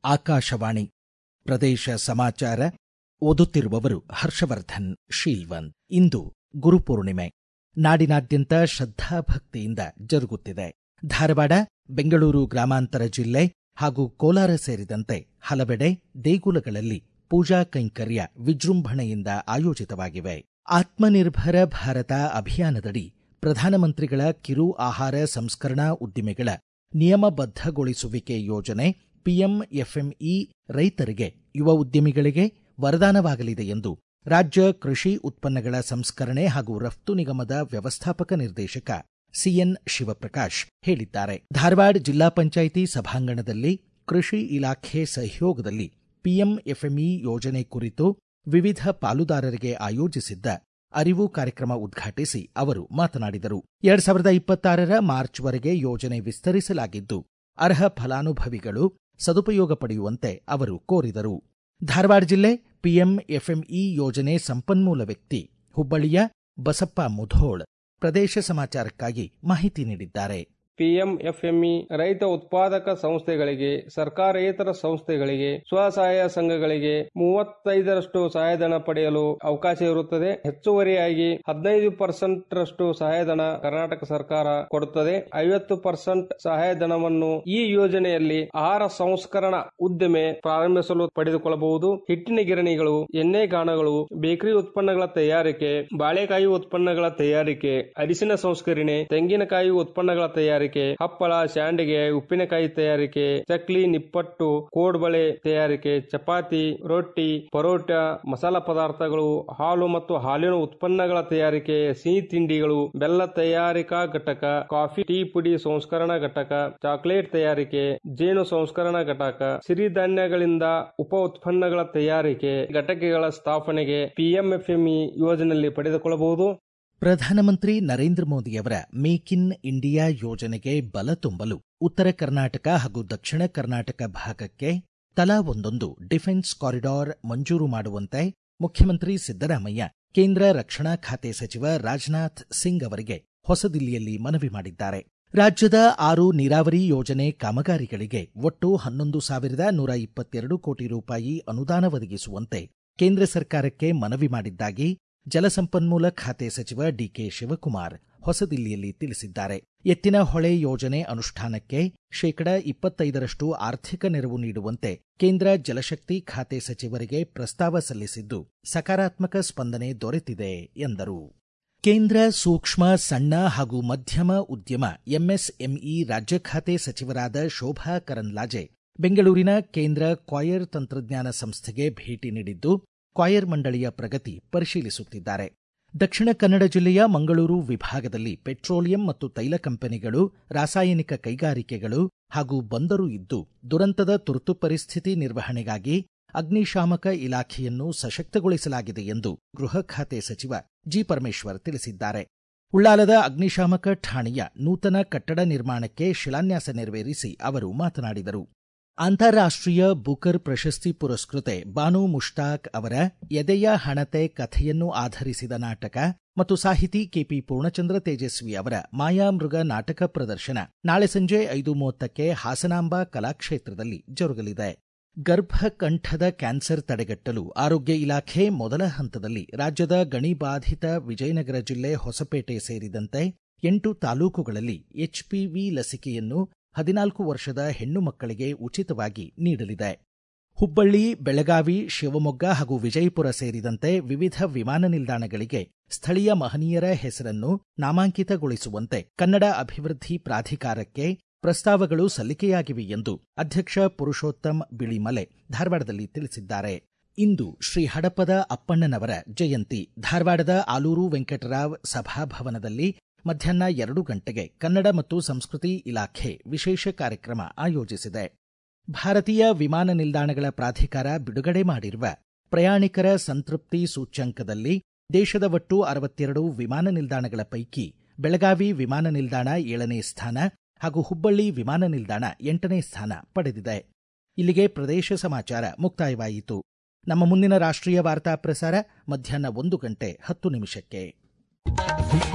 ಆಕಾಶವಾಣಿ ಪ್ರದೇಶ ಸಮಾಚಾರ ಓದುತ್ತಿರುವವರು ಹರ್ಷವರ್ಧನ್ ಶೀಲ್ವಂತ್ ಇಂದು ಗುರುಪೂರ್ಣಿಮೆ ನಾಡಿನಾದ್ಯಂತ ಶ್ರದ್ಧಾಭಕ್ತಿಯಿಂದ ಜರುಗುತ್ತಿದೆ ಧಾರವಾಡ ಬೆಂಗಳೂರು ಗ್ರಾಮಾಂತರ ಜಿಲ್ಲೆ ಹಾಗೂ ಕೋಲಾರ ಸೇರಿದಂತೆ ಹಲವೆಡೆ ದೇಗುಲಗಳಲ್ಲಿ ಪೂಜಾ ಕೈಂಕರ್ಯ ವಿಜೃಂಭಣೆಯಿಂದ ಆಯೋಜಿತವಾಗಿವೆ ಆತ್ಮನಿರ್ಭರ ಭಾರತ ಅಭಿಯಾನದಡಿ ಪ್ರಧಾನಮಂತ್ರಿಗಳ ಕಿರು ಆಹಾರ ಸಂಸ್ಕರಣಾ ಉದ್ದಿಮೆಗಳ ನಿಯಮಬದ್ಧಗೊಳಿಸುವಿಕೆ ಯೋಜನೆ ಪಿಎಂಎಫ್ಎಂಇ ರೈತರಿಗೆ ಯುವ ಉದ್ಯಮಿಗಳಿಗೆ ವರದಾನವಾಗಲಿದೆ ಎಂದು ರಾಜ್ಯ ಕೃಷಿ ಉತ್ಪನ್ನಗಳ ಸಂಸ್ಕರಣೆ ಹಾಗೂ ರಫ್ತು ನಿಗಮದ ವ್ಯವಸ್ಥಾಪಕ ನಿರ್ದೇಶಕ ಸಿಎನ್ ಶಿವಪ್ರಕಾಶ್ ಹೇಳಿದ್ದಾರೆ ಧಾರವಾಡ ಜಿಲ್ಲಾ ಪಂಚಾಯಿತಿ ಸಭಾಂಗಣದಲ್ಲಿ ಕೃಷಿ ಇಲಾಖೆ ಸಹಯೋಗದಲ್ಲಿ ಪಿಎಂಎಫ್ಎಂಇ ಯೋಜನೆ ಕುರಿತು ವಿವಿಧ ಪಾಲುದಾರರಿಗೆ ಆಯೋಜಿಸಿದ್ದ ಅರಿವು ಕಾರ್ಯಕ್ರಮ ಉದ್ಘಾಟಿಸಿ ಅವರು ಮಾತನಾಡಿದರು ಎರಡ್ ಸಾವಿರದ ಇಪ್ಪತ್ತಾರರ ಮಾರ್ಚ್ವರೆಗೆ ಯೋಜನೆ ವಿಸ್ತರಿಸಲಾಗಿದ್ದು ಅರ್ಹ ಫಲಾನುಭವಿಗಳು ಸದುಪಯೋಗ ಪಡೆಯುವಂತೆ ಅವರು ಕೋರಿದರು ಧಾರವಾಡ ಜಿಲ್ಲೆ ಪಿಎಂಎಫ್ಎಂಇ ಯೋಜನೆ ಸಂಪನ್ಮೂಲ ವ್ಯಕ್ತಿ ಹುಬ್ಬಳ್ಳಿಯ ಬಸಪ್ಪ ಮುಧೋಳ್ ಪ್ರದೇಶ ಸಮಾಚಾರಕ್ಕಾಗಿ ಮಾಹಿತಿ ನೀಡಿದ್ದಾರೆ ಪಿಎಂಎಫ್ಎಂಇ ರೈತ ಉತ್ಪಾದಕ ಸಂಸ್ಥೆಗಳಿಗೆ ಸರ್ಕಾರೇತರ ಸಂಸ್ಥೆಗಳಿಗೆ ಸ್ವಸಹಾಯ ಸಂಘಗಳಿಗೆ ಮೂವತ್ತೈದರಷ್ಟು ಸಹಾಯಧನ ಪಡೆಯಲು ಅವಕಾಶ ಇರುತ್ತದೆ ಹೆಚ್ಚುವರಿಯಾಗಿ ಹದಿನೈದು ಪರ್ಸೆಂಟ್ ರಷ್ಟು ಸಹಾಯಧನ ಕರ್ನಾಟಕ ಸರ್ಕಾರ ಕೊಡುತ್ತದೆ ಐವತ್ತು ಪರ್ಸೆಂಟ್ ಸಹಾಯಧನವನ್ನು ಈ ಯೋಜನೆಯಲ್ಲಿ ಆಹಾರ ಸಂಸ್ಕರಣಾ ಉದ್ದಿಮೆ ಪ್ರಾರಂಭಿಸಲು ಪಡೆದುಕೊಳ್ಳಬಹುದು ಹಿಟ್ಟಿನ ಗಿರಣಿಗಳು ಎಣ್ಣೆ ಗಾಣಗಳು ಬೇಕರಿ ಉತ್ಪನ್ನಗಳ ತಯಾರಿಕೆ ಬಾಳೆಕಾಯಿ ಉತ್ಪನ್ನಗಳ ತಯಾರಿಕೆ ಅರಿಶಿನ ಸಂಸ್ಕರಣೆ ತೆಂಗಿನಕಾಯಿ ಉತ್ಪನ್ನಗಳ ತಯಾರಿಕೆ ಹಪ್ಪಳ ಶಾಂಡಿಗೆ ಉಪ್ಪಿನಕಾಯಿ ತಯಾರಿಕೆ ಚಕ್ಲಿ ನಿಪ್ಪಟ್ಟು ಕೋಡ್ಬಳೆ ತಯಾರಿಕೆ ಚಪಾತಿ ರೊಟ್ಟಿ ಪರೋಟ ಮಸಾಲ ಪದಾರ್ಥಗಳು ಹಾಲು ಮತ್ತು ಹಾಲಿನ ಉತ್ಪನ್ನಗಳ ತಯಾರಿಕೆ ಸಿಹಿ ತಿಂಡಿಗಳು ಬೆಲ್ಲ ತಯಾರಿಕಾ ಘಟಕ ಕಾಫಿ ಟೀ ಪುಡಿ ಸಂಸ್ಕರಣಾ ಘಟಕ ಚಾಕ್ಲೇಟ್ ತಯಾರಿಕೆ ಜೇನು ಸಂಸ್ಕರಣಾ ಘಟಕ ಸಿರಿಧಾನ್ಯಗಳಿಂದ ಉಪ ಉತ್ಪನ್ನಗಳ ತಯಾರಿಕೆ ಘಟಕಗಳ ಸ್ಥಾಪನೆಗೆ ಪಿಎಂಎಫ್ಎಂಇ ಯೋಜನೆಯಲ್ಲಿ ಪಡೆದುಕೊಳ್ಳಬಹುದು ಪ್ರಧಾನಮಂತ್ರಿ ನರೇಂದ್ರ ಮೋದಿಯವರ ಮೇಕ್ ಇನ್ ಇಂಡಿಯಾ ಯೋಜನೆಗೆ ಬಲ ತುಂಬಲು ಉತ್ತರ ಕರ್ನಾಟಕ ಹಾಗೂ ದಕ್ಷಿಣ ಕರ್ನಾಟಕ ಭಾಗಕ್ಕೆ ತಲಾ ಒಂದೊಂದು ಡಿಫೆನ್ಸ್ ಕಾರಿಡಾರ್ ಮಂಜೂರು ಮಾಡುವಂತೆ ಮುಖ್ಯಮಂತ್ರಿ ಸಿದ್ದರಾಮಯ್ಯ ಕೇಂದ್ರ ರಕ್ಷಣಾ ಖಾತೆ ಸಚಿವ ರಾಜನಾಥ್ ಸಿಂಗ್ ಅವರಿಗೆ ಹೊಸದಿಲ್ಲಿಯಲ್ಲಿ ಮನವಿ ಮಾಡಿದ್ದಾರೆ ರಾಜ್ಯದ ಆರು ನೀರಾವರಿ ಯೋಜನೆ ಕಾಮಗಾರಿಗಳಿಗೆ ಒಟ್ಟು ಹನ್ನೊಂದು ಸಾವಿರದ ನೂರ ಇಪ್ಪತ್ತೆರಡು ಕೋಟಿ ರೂಪಾಯಿ ಅನುದಾನ ಒದಗಿಸುವಂತೆ ಕೇಂದ್ರ ಸರ್ಕಾರಕ್ಕೆ ಮನವಿ ಮಾಡಿದ್ದಾಗಿ ಜಲಸಂಪನ್ಮೂಲ ಖಾತೆ ಸಚಿವ ಡಿಕೆ ಶಿವಕುಮಾರ್ ಹೊಸದಿಲ್ಲಿಯಲ್ಲಿ ತಿಳಿಸಿದ್ದಾರೆ ಎತ್ತಿನ ಹೊಳೆ ಯೋಜನೆ ಅನುಷ್ಠಾನಕ್ಕೆ ಶೇಕಡ ಇಪ್ಪತ್ತೈದರಷ್ಟು ಆರ್ಥಿಕ ನೆರವು ನೀಡುವಂತೆ ಕೇಂದ್ರ ಜಲಶಕ್ತಿ ಖಾತೆ ಸಚಿವರಿಗೆ ಪ್ರಸ್ತಾವ ಸಲ್ಲಿಸಿದ್ದು ಸಕಾರಾತ್ಮಕ ಸ್ಪಂದನೆ ದೊರೆತಿದೆ ಎಂದರು ಕೇಂದ್ರ ಸೂಕ್ಷ್ಮ ಸಣ್ಣ ಹಾಗೂ ಮಧ್ಯಮ ಉದ್ಯಮ ಎಂಎಸ್ಎಂಇ ರಾಜ್ಯ ಖಾತೆ ಸಚಿವರಾದ ಶೋಭಾ ಕರಂದ್ಲಾಜೆ ಬೆಂಗಳೂರಿನ ಕೇಂದ್ರ ಕ್ವಾಯರ್ ತಂತ್ರಜ್ಞಾನ ಸಂಸ್ಥೆಗೆ ಭೇಟಿ ನೀಡಿದ್ದು ಕ್ವಾಯರ್ ಮಂಡಳಿಯ ಪ್ರಗತಿ ಪರಿಶೀಲಿಸುತ್ತಿದ್ದಾರೆ ದಕ್ಷಿಣ ಕನ್ನಡ ಜಿಲ್ಲೆಯ ಮಂಗಳೂರು ವಿಭಾಗದಲ್ಲಿ ಪೆಟ್ರೋಲಿಯಂ ಮತ್ತು ತೈಲ ಕಂಪನಿಗಳು ರಾಸಾಯನಿಕ ಕೈಗಾರಿಕೆಗಳು ಹಾಗೂ ಬಂದರು ಇದ್ದು ದುರಂತದ ತುರ್ತು ಪರಿಸ್ಥಿತಿ ನಿರ್ವಹಣೆಗಾಗಿ ಅಗ್ನಿಶಾಮಕ ಇಲಾಖೆಯನ್ನು ಸಶಕ್ತಗೊಳಿಸಲಾಗಿದೆ ಎಂದು ಗೃಹ ಖಾತೆ ಸಚಿವ ಜಿ ಪರಮೇಶ್ವರ್ ತಿಳಿಸಿದ್ದಾರೆ ಉಳ್ಳಾಲದ ಅಗ್ನಿಶಾಮಕ ಠಾಣೆಯ ನೂತನ ಕಟ್ಟಡ ನಿರ್ಮಾಣಕ್ಕೆ ಶಿಲಾನ್ಯಾಸ ನೆರವೇರಿಸಿ ಅವರು ಮಾತನಾಡಿದರು ಅಂತಾರಾಷ್ಟ್ರೀಯ ಬೂಕರ್ ಪ್ರಶಸ್ತಿ ಪುರಸ್ಕೃತೆ ಬಾನು ಮುಷ್ತಾಕ್ ಅವರ ಎದೆಯ ಹಣತೆ ಕಥೆಯನ್ನು ಆಧರಿಸಿದ ನಾಟಕ ಮತ್ತು ಸಾಹಿತಿ ಕೆಪಿ ಪೂರ್ಣಚಂದ್ರ ತೇಜಸ್ವಿ ಅವರ ಮಾಯಾಮೃಗ ನಾಟಕ ಪ್ರದರ್ಶನ ನಾಳೆ ಸಂಜೆ ಐದು ಮೂವತ್ತಕ್ಕೆ ಹಾಸನಾಂಬ ಕಲಾಕ್ಷೇತ್ರದಲ್ಲಿ ಜರುಗಲಿದೆ ಗರ್ಭಕಂಠದ ಕ್ಯಾನ್ಸರ್ ತಡೆಗಟ್ಟಲು ಆರೋಗ್ಯ ಇಲಾಖೆ ಮೊದಲ ಹಂತದಲ್ಲಿ ರಾಜ್ಯದ ಗಣಿಬಾಧಿತ ವಿಜಯನಗರ ಜಿಲ್ಲೆ ಹೊಸಪೇಟೆ ಸೇರಿದಂತೆ ಎಂಟು ತಾಲೂಕುಗಳಲ್ಲಿ ಎಚ್ಪಿವಿ ಲಸಿಕೆಯನ್ನು ಹದಿನಾಲ್ಕು ವರ್ಷದ ಹೆಣ್ಣು ಮಕ್ಕಳಿಗೆ ಉಚಿತವಾಗಿ ನೀಡಲಿದೆ ಹುಬ್ಬಳ್ಳಿ ಬೆಳಗಾವಿ ಶಿವಮೊಗ್ಗ ಹಾಗೂ ವಿಜಯಪುರ ಸೇರಿದಂತೆ ವಿವಿಧ ವಿಮಾನ ನಿಲ್ದಾಣಗಳಿಗೆ ಸ್ಥಳೀಯ ಮಹನೀಯರ ಹೆಸರನ್ನು ನಾಮಾಂಕಿತಗೊಳಿಸುವಂತೆ ಕನ್ನಡ ಅಭಿವೃದ್ಧಿ ಪ್ರಾಧಿಕಾರಕ್ಕೆ ಪ್ರಸ್ತಾವಗಳು ಸಲ್ಲಿಕೆಯಾಗಿವೆ ಎಂದು ಅಧ್ಯಕ್ಷ ಪುರುಷೋತ್ತಮ್ ಬಿಳಿಮಲೆ ಧಾರವಾಡದಲ್ಲಿ ತಿಳಿಸಿದ್ದಾರೆ ಇಂದು ಶ್ರೀ ಹಡಪದ ಅಪ್ಪಣ್ಣನವರ ಜಯಂತಿ ಧಾರವಾಡದ ಆಲೂರು ವೆಂಕಟರಾವ್ ಸಭಾಭವನದಲ್ಲಿ ಮಧ್ಯಾಹ್ನ ಎರಡು ಗಂಟೆಗೆ ಕನ್ನಡ ಮತ್ತು ಸಂಸ್ಕೃತಿ ಇಲಾಖೆ ವಿಶೇಷ ಕಾರ್ಯಕ್ರಮ ಆಯೋಜಿಸಿದೆ ಭಾರತೀಯ ವಿಮಾನ ನಿಲ್ದಾಣಗಳ ಪ್ರಾಧಿಕಾರ ಬಿಡುಗಡೆ ಮಾಡಿರುವ ಪ್ರಯಾಣಿಕರ ಸಂತೃಪ್ತಿ ಸೂಚ್ಯಂಕದಲ್ಲಿ ದೇಶದ ಒಟ್ಟು ಅರವತ್ತೆರಡು ವಿಮಾನ ನಿಲ್ದಾಣಗಳ ಪೈಕಿ ಬೆಳಗಾವಿ ವಿಮಾನ ನಿಲ್ದಾಣ ಏಳನೇ ಸ್ಥಾನ ಹಾಗೂ ಹುಬ್ಬಳ್ಳಿ ವಿಮಾನ ನಿಲ್ದಾಣ ಎಂಟನೇ ಸ್ಥಾನ ಪಡೆದಿದೆ ಇಲ್ಲಿಗೆ ಪ್ರದೇಶ ಸಮಾಚಾರ ಮುಕ್ತಾಯವಾಯಿತು ನಮ್ಮ ಮುಂದಿನ ರಾಷ್ಟ್ರೀಯ ವಾರ್ತಾ ಪ್ರಸಾರ ಮಧ್ಯಾಹ್ನ ಒಂದು ಗಂಟೆ ಹತ್ತು ನಿಮಿಷಕ್ಕೆ